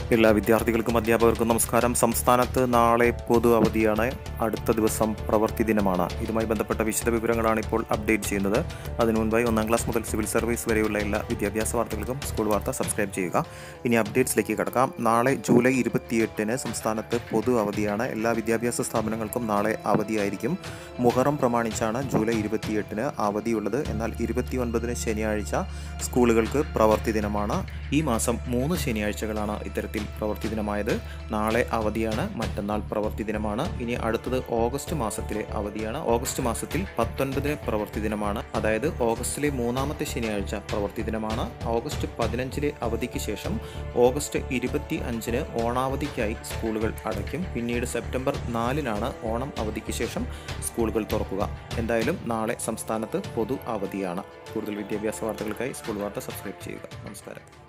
എല്ലാ വിദ്യാർത്ഥികൾക്കും അധ്യാപകർക്കും നമസ്കാരം സംസ്ഥാനത്ത് നാളെ പൊതു അവധിയാണ് അടുത്ത ദിവസം പ്രവൃത്തി ദിനമാണ് ഇതുമായി ബന്ധപ്പെട്ട വിശദ വിവരങ്ങളാണ് ഇപ്പോൾ അപ്ഡേറ്റ് ചെയ്യുന്നത് അതിനു മുൻപായി ഒന്നാം ക്ലാസ് മുതൽ സിവിൽ സർവീസ് വരെയുള്ള എല്ലാ വിദ്യാഭ്യാസ വാർത്തകൾക്കും സ്കൂൾ വാർത്ത സബ്സ്ക്രൈബ് ചെയ്യുക ഇനി അപ്ഡേറ്റ്സിലേക്ക് കടക്കാം നാളെ ജൂലൈ ഇരുപത്തിയെട്ടിന് സംസ്ഥാനത്ത് പൊതു അവധിയാണ് എല്ലാ വിദ്യാഭ്യാസ സ്ഥാപനങ്ങൾക്കും നാളെ അവധിയായിരിക്കും മുഹറം പ്രമാണിച്ചാണ് ജൂലൈ ഇരുപത്തിയെട്ടിന് അവധിയുള്ളത് എന്നാൽ ഇരുപത്തി ഒൻപതിന് ശനിയാഴ്ച സ്കൂളുകൾക്ക് പ്രവൃത്തി ദിനമാണ് ഈ മാസം മൂന്ന് ശനിയാഴ്ചകളാണ് ഇത്തരത്തിൽ പ്രവൃത്തി ദിനമായത് നാളെ അവധിയാണ് മറ്റന്നാൾ പ്രവൃത്തി ദിനമാണ് ഇനി അടുത്തത് ഓഗസ്റ്റ് മാസത്തിലെ അവധിയാണ് ഓഗസ്റ്റ് മാസത്തിൽ പത്തൊൻപതിന് പ്രവൃത്തി ദിനമാണ് അതായത് ഓഗസ്റ്റിലെ മൂന്നാമത്തെ ശനിയാഴ്ച പ്രവൃത്തി ദിനമാണ് ഓഗസ്റ്റ് പതിനഞ്ചിലെ അവധിക്ക് ശേഷം ഓഗസ്റ്റ് ഇരുപത്തി അഞ്ചിന് ഓണാവധിക്കായി സ്കൂളുകൾ അടയ്ക്കും പിന്നീട് സെപ്റ്റംബർ നാലിനാണ് ഓണം അവധിക്ക് ശേഷം സ്കൂളുകൾ തുറക്കുക എന്തായാലും നാളെ സംസ്ഥാനത്ത് പൊതു അവധിയാണ് കൂടുതൽ വിദ്യാഭ്യാസ വാർത്തകൾക്കായി സ്കൂൾ വാർത്ത സബ്സ്ക്രൈബ് ചെയ്യുക നമസ്കാരം